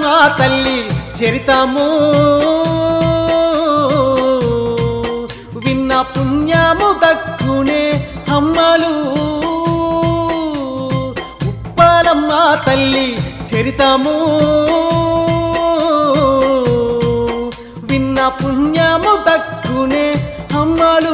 ఉప్పలమ్మ తల్లి చరితము విన్న పుణ్యము దక్కునే అమ్మలు ఉప్పలమ్మ తల్లి చరితము విన్న పుణ్యము దక్కునే అమ్మలు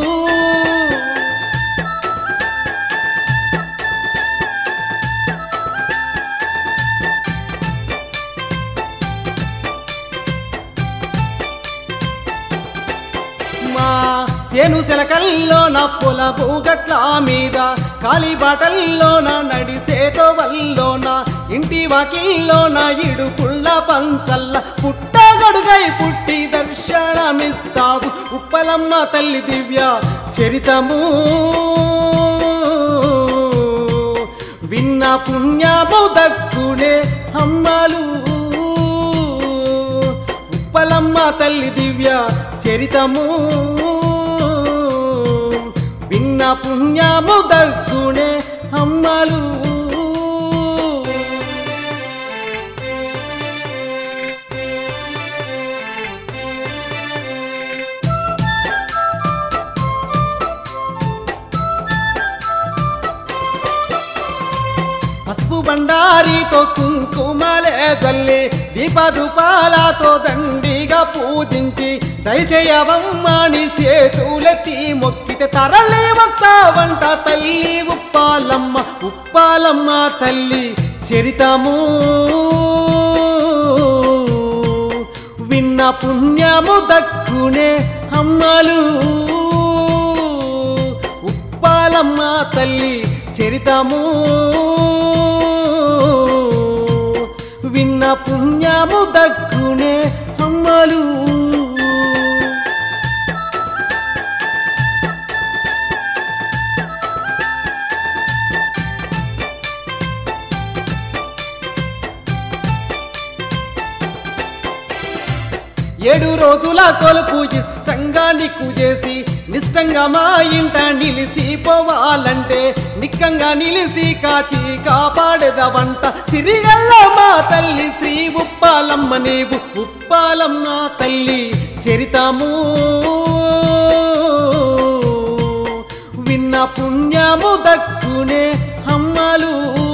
మా సేను శలకల్లో నా పొల పూగట్ల మీద కాలి బాటల్లో నా నడిసేతో వల్లోన ఇంటి వాకిల్లో నా ఇడుపుళ్ళ పంచల్ల పుట్టగడుగై పుట్టి దర్శనమిస్తావు ఉప్పలమ్మ తల్లి దివ్య చరితము విన్న పుణ్యము దక్కునే అమ్మలు ఉప్పలమ్మ తల్లి దివ్య చరితము విన్న పుణ్యము దక్కునే అమ్మలు పసుపు బండారితో కుంకుమలే జల్లి దీపదుపాలతో దండిగా పూజించి దయచేయవమ్మని చేతులెత్తి మొక్కితే తరలి వస్తావంట తల్లి ఉప్పాలమ్మ ఉప్పాలమ్మ తల్లి చరితము విన్న పుణ్యము దక్కునే అమ్మలు ఉప్పాలమ్మ తల్లి చరితము విన్న పుణ్యము దక్కునే అమ్మలు ఏడు రోజుల కొలుపు ఇష్టంగా నీకు చేసి నిష్టంగా మా ఇంట నిలిసి పోవాలంటే నిక్కంగా నిలిసి కాచి కాపాడేదవంట సిరిగల్ల మా తల్లి శ్రీ ఉప్పాలమ్మ నీవు ఉప్పాలమ్మ తల్లి చరితము విన్న పుణ్యము దక్కునే అమ్మలు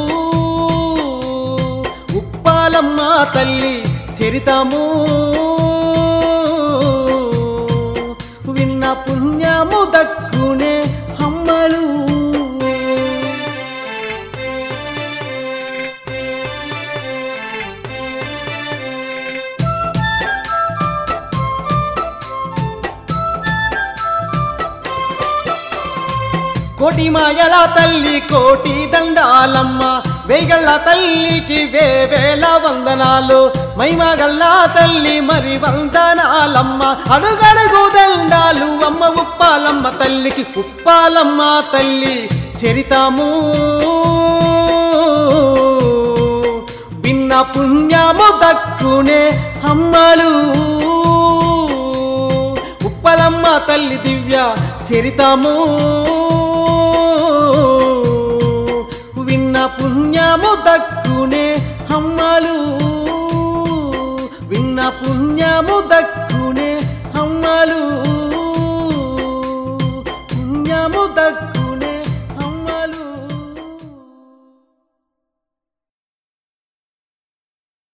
ఉప్పాలమ్మ తల్లి చరితము విన్న పుణ్యము దక్కునే అమ్మలు కోటి మాయల తల్లి కోటి దండాలమ్మ వేగళ్ళ తల్లికి వేవేల వందనాలు మైమగల్ల తల్లి మరి వందనాలమ్మ అడుగడుగు దండాలు అమ్మ ఉప్పాలమ్మ తల్లికి ఉప్పాలమ్మ తల్లి చరితము విన్న పుణ్యము దక్కునే అమ్మలు ఉప్పలమ్మ తల్లి దివ్య చరితము విన్న పుణ్యము దక్కునే అమ్మలు విన్న పుణ్యము దక్కు